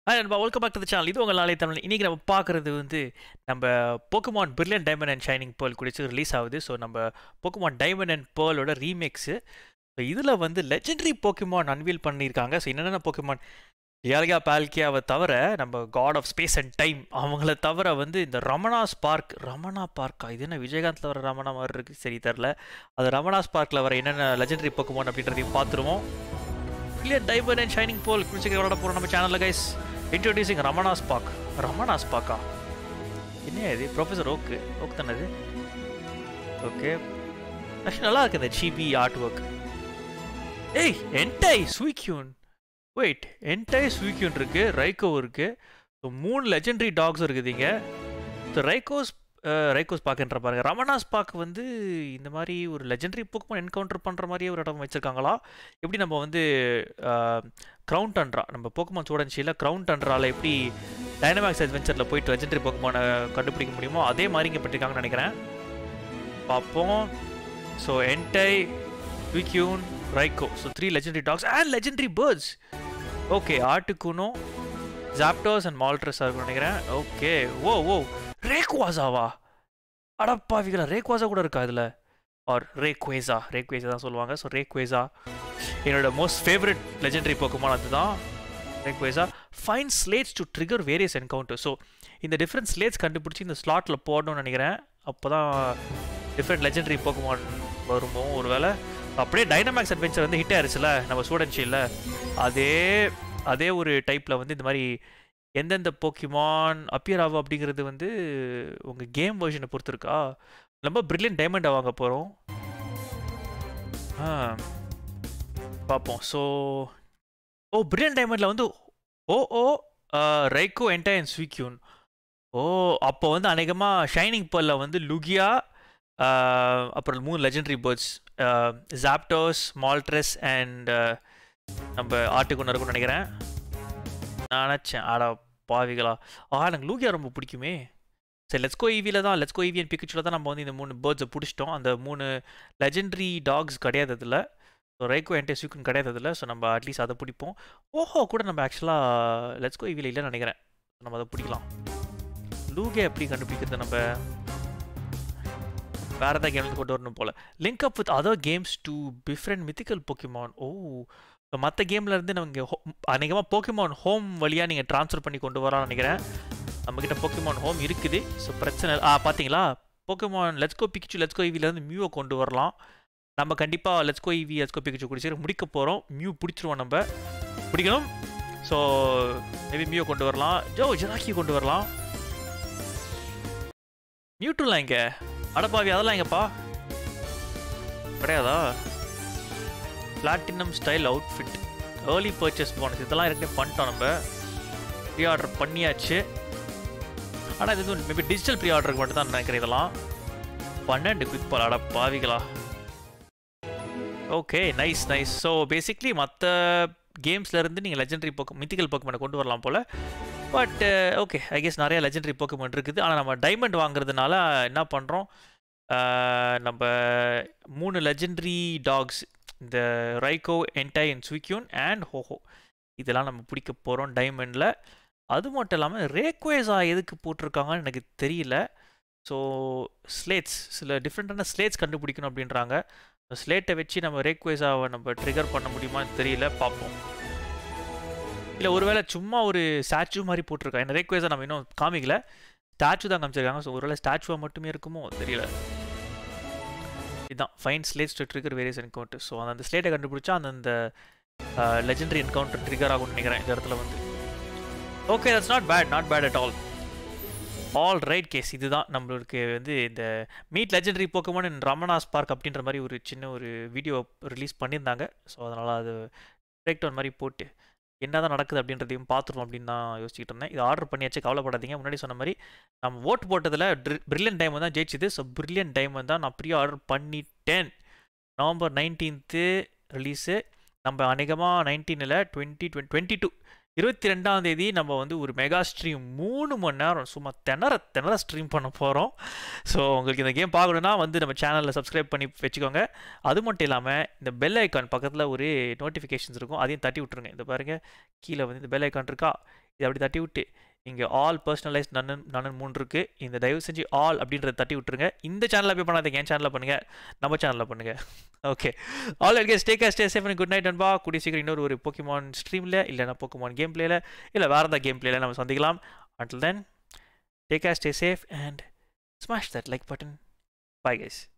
hi நண்பா welcome back to the channel இது உங்கள் நாளை தமிழ் இன்றைக்கி நம்ம பார்க்குறது வந்து நம்ம Pokemon brilliant diamond and shining pearl குடிச்சு ரிலீஸ் ஆகுது ஸோ நம்ம போக்குமான் டைமண்ட் அண்ட் பேர்லோட ரீமேக்ஸு ஸோ இதில் வந்து லெஜெண்டரி போக்குமான் அன்வீல் பண்ணியிருக்காங்க ஸோ என்னென்ன போக்குமான் யாலியா பால்கியாவை தவிர நம்ம god of space and time அவங்கள தவிர வந்து இந்த ரமணாஸ் பார்க் ரமணா பார்க்கா இது என்ன விஜயகாந்தில் வர ரமணா மாதிரி இருக்குது சரி தெரில அது ரமணாஸ் பார்க்கில் வர என்னென்ன லெஜெண்டரி போக்குமான் அப்படின்றதையும் பார்த்துருவோம் brilliant diamond and shining pearl குடிச்சு விளாட போகிறோம் நம்ம சேனலில் guys introducing Ramanas park Ramanas பாக்கா என்ன இது ப்ரொஃபஸர் ஓக்கு ஓக் தானே இது ஓகே ஆக்சுவலி நல்லா இருக்கு இந்த சிபி ஆர்ட் ஒர்க் ஏய் என்டை ஸ்வீக்யூன் வெயிட் என்டை ஸ்வீக்யூன் இருக்கு ரைக்கோ இருக்கு ஸோ மூணு லெஜெண்டரி டாக்ஸ் இருக்குதுங்க ஸோ ரைக்கோஸ் ரைக்கோஸ் பாக்குன்ற பாருங்க ரமணாஸ் பாக் வந்து இந்த மாதிரி ஒரு லெஜெண்டரி போக்குமான் என்கவுண்டர் பண்ணுற மாதிரியே ஒரு இடம் வச்சிருக்காங்களா எப்படி நம்ம வந்து க்ரௌன் டண்ட்ரா நம்ம போக்குமான் சூடன்சியில் க்ரௌன் டண்ட்ராவில் எப்படி டைனமாக்ஸ் அட்வென்ச்சரில் போயிட்டு லெஜெண்டரி போக்குமானை கண்டுபிடிக்க முடியுமோ அதே மாதிரி இங்கே பண்ணிருக்காங்கன்னு நினைக்கிறேன் பார்ப்போம் so Entei Suicune Raikou so three legendary dogs and legendary birds okay Articuno Zapdos and மால்ட்ரஸாக இருக்கும்னு நினைக்கிறேன் ஓகே ஓ ஓ ரேக்வாசாவா அடப்பாவிகளா ரேக்வாசா கூட இருக்கா இதில் ஆர் ரேக்வேசா ரேக்வேசா தான் சொல்லுவாங்க ஸோ ரேக்வேசா என்னோட மோஸ்ட் ஃபேவரட் லெஜெண்டரி போக்குமான் அதுதான் Rayquaza find slates to trigger various encounter so இந்த டிஃப்ரெண்ட் ஸ்லேட்ஸ் கண்டுபிடிச்சி இந்த ஸ்லாட்டில் போடணும்னு நினைக்கிறேன் அப்போ தான் டிஃப்ரெண்ட் லெஜெண்டரி போக்குமான் வருமோ ஒரு வேளை அப்படியே டைனமாக்ஸ் அட்வென்ச்சர் வந்து ஹிட் ஆயிருச்சுல நம்ம ஸ்டூடெண்ட்ஷியில் அதே அதே ஒரு டைப்பில் வந்து இந்த மாதிரி எந்தெந்த போக்கிமான் அப்பியர் ஆகும் அப்படிங்கிறது வந்து உங்கள் கேம் வெர்ஷனை பொறுத்து இருக்கா ரொம்ப பிரில்லியன் டைமண்டை வாங்க போகிறோம் ஆ பார்ப்போம் ஸோ ஓ பிரில்லியன் டைமண்டில் வந்து ஓ ஓ ரைக்கோ என்டைன் ஸ்வீக்யூன் ஓ அப்போ வந்து அநேகமாக ஷைனிங் பல்ல வந்து லுகியா அப்புறம் மூணு legendary birds Zapdos Moltres and நம்ம ஆட்டுக்குன்னு இருக்கும்னு நினைக்கிறேன் நான் நினச்சேன் ஆடா பாவிகளா ஆ எனக்கு லூகியா ரொம்ப பிடிக்குமே சரி லெட்ஸ்கோ ஈவியில் தான் லெட்ஸ்கோ ஈவி அண்ட் பிக்கச்சில் தான் நம்ம வந்து இந்த மூணு பேர்ட்ஸை பிடிச்சிட்டோம் அந்த மூணு லெஜெண்டரி டாக்ஸ் கிடையாது அதில் ஸோ ரைக்கோ என்டே சூக்குன்னு கிடையாது அதில் ஸோ நம்ம அட்லீஸ்ட் அதை பிடிப்போம் ஓஹோ கூட நம்ம ஆக்சுவலாக லெட்ஸ்கோ ஈவியில் இல்லைன்னு நினைக்கிறேன் நம்ம அதை பிடிக்கலாம் லூகே எப்படி கண்டுபிடிக்கிறது நம்ம வேறு ஏதாவது கேம்லேருந்து கொண்டு வரணும் போல் link up with other games to different mythical Pokemon oh இப்போ மற்ற கேமில் இருந்து நம்ம அநேகமாக போக்கிமான் ஹோம் வழியாக நீங்கள் ட்ரான்ஸ்ஃபர் பண்ணி கொண்டு வரலாம்னு நினைக்கிறேன் நம்மக்கிட்ட போக்கிமான் ஹோம் இருக்குது ஸோ பிரச்சனை ஆ பார்த்தீங்களா போக்கிமான் லெட்ஸ்கோ பிக்கிச்சு லெட்ஸ்கோ ஈவிலேருந்து மியூவை கொண்டு வரலாம் நம்ம கண்டிப்பாக லெட்ஸ்கோ ஈவி லெட்ஸ்கோ பிக்கிச்சு குடிச்சு முடிக்க போகிறோம் மியூ பிடிச்சிருவோம் நம்ம பிடிக்கணும் ஸோ மேபி மியூவை கொண்டு வரலாம் ஜோ ஜனாக்கி கொண்டு வரலாம் மியூட்ருலாம் இங்கே அடப்பாவி அதெல்லாம் எங்கப்பா கிடையாதா platinum style outfit early purchase bonus இதெல்லாம் ஏற்கனவே பண்ணிட்டோம் நம்ம ப்ரீ ஆர்டர் பண்ணியாச்சு ஆனால் இது வந்து மேபி டிஜிட்டல் ப்ரீ ஆர்டருக்கு மட்டும் தான் நினைக்கிறேன் இதெல்லாம் பன்னெண்டு குவிக் பால் அட பாவிகளா okay nice nice so basically மற்ற கேம்ஸ்லேருந்து நீங்கள் லெஜெண்டரி போக்கு மித்திக்கல் போக்குமெண்ட்டை கொண்டு வரலாம் போல் பட் ஓகே ஐ கெஸ் நிறைய லெஜெண்டரி போக்குமெண்ட் இருக்குது ஆனால் நம்ம டைமண்ட் வாங்குறதுனால என்ன பண்ணுறோம் நம்ம மூணு லெஜெண்டரி டாக்ஸ் இந்த ரைக்கோ என்டை அண்ட் ஸ்விக்யூன் அண்ட் ஹோஹோ இதெல்லாம் நம்ம பிடிக்க போகிறோம் டைமண்டில் அது மட்டும் இல்லாமல் ரேக்வேஸா எதுக்கு போட்டிருக்காங்கன்னு எனக்கு தெரியல ஸோ ஸ்லேட்ஸ் சில டிஃப்ரெண்ட்டான ஸ்லேட்ஸ் கண்டுபிடிக்கணும் அப்படின்றாங்க ஸ்லேட்டை வச்சு நம்ம ரேக்வேஸாவை நம்ம ட்ரிகர் பண்ண முடியுமான்னு தெரியல பார்ப்போம் இல்லை ஒருவேளை சும்மா ஒரு ஸ்டாச்சு மாதிரி போட்டிருக்காங்க என்ன ரேக்வேஸா நம்ம இன்னும் காமிக்கல ஸ்டாச்சு தான் காமிச்சிருக்காங்க ஸோ ஒருவேளை ஸ்டாச்சுவாக மட்டுமே இருக்குமோ தெரியல இதுதான் find slates to trigger various encounter so அந்த ஸ்லேட்டை கண்டுபிடிச்சா அந்தந்த லெஜெண்டரி என்கவுண்டர் ட்ரிகர் ஆகும்னு நினைக்கிறேன் இந்த இடத்துல வந்து okay that's not bad not bad at all all right guess இதுதான் நம்மளுக்கு வந்து இந்த மீட் லெஜெண்டரி போக்கமான ரமணாஸ் பார்க் அப்படின்ற மாதிரி ஒரு சின்ன ஒரு வீடியோ ரிலீஸ் பண்ணியிருந்தாங்க ஸோ அதனால் அது பிரேக் டவுன் மாதிரி போட்டு என்ன தான் நடக்குது அப்படின்றதையும் பார்த்துருவோம் அப்படின்னு தான் யோசிச்சுட்டு இருந்தேன் இது ஆர்டர் பண்ணியாச்சு கவலைப்படாதீங்க முன்னாடி சொன்ன மாதிரி நம்ம ஓட்டு போட்டதில் பிரில்லியன் டைம் தான் ஜெயிச்சுது ஸோ பிரில்லியன் டைம் தான் நான் ப்ரீ ஆர்டர் பண்ணிட்டேன் நவம்பர் நைன்டீன்த்து ரிலீஸு நம்ம அநேகமாக நைன்டீனில் டுவெண்ட்டி டுவெண்ட்டி டுவெண்ட்டி டூ இருபத்தி ரெண்டாம் தேதி நம்ம வந்து ஒரு மெகா ஸ்ட்ரீம் மூணு மணி நேரம் சும்மா திணற திணற ஸ்ட்ரீம் பண்ண போகிறோம் ஸோ உங்களுக்கு இந்த கேம் பார்க்கணுன்னா வந்து நம்ம சேனலில் சப்ஸ்கிரைப் பண்ணி வச்சுக்கோங்க அது மட்டும் இல்லாமல் இந்த பெல் ஐக்கான் பக்கத்தில் ஒரு நோட்டிஃபிகேஷன்ஸ் இருக்கும் அதையும் தட்டி விட்ருங்க இந்த பாருங்கள் கீழே வந்து இந்த பெல் ஐக்கான் இருக்கா இது அப்படி தட்டி விட்டு இங்கே ஆல் பர்சனலைஸ் நன்னன் நன்னன் மூணு இருக்குது இந்த தயவு செஞ்சு ஆல் அப்படின்றத தட்டி விட்டுருங்க இந்த சேனலில் போய் பண்ணாதீங்க என் சேனலில் பண்ணுங்கள் நம்ம சேனலில் பண்ணுங்கள் ஓகே ஆல் எல்கே ஸ்டே கே ஸ்டே சேஃப் குட் நைட் அன்பா கூடிய சீக்கிரம் இன்னொரு ஒரு போக்கிமான் ஸ்ட்ரீமில் இல்லைனா போக்கிமான் கேம் பிளேயில் இல்லை வேறு ஏதாவது கேம் பிளேயில் நம்ம சந்திக்கலாம் until then take care stay safe and smash that like button bye guys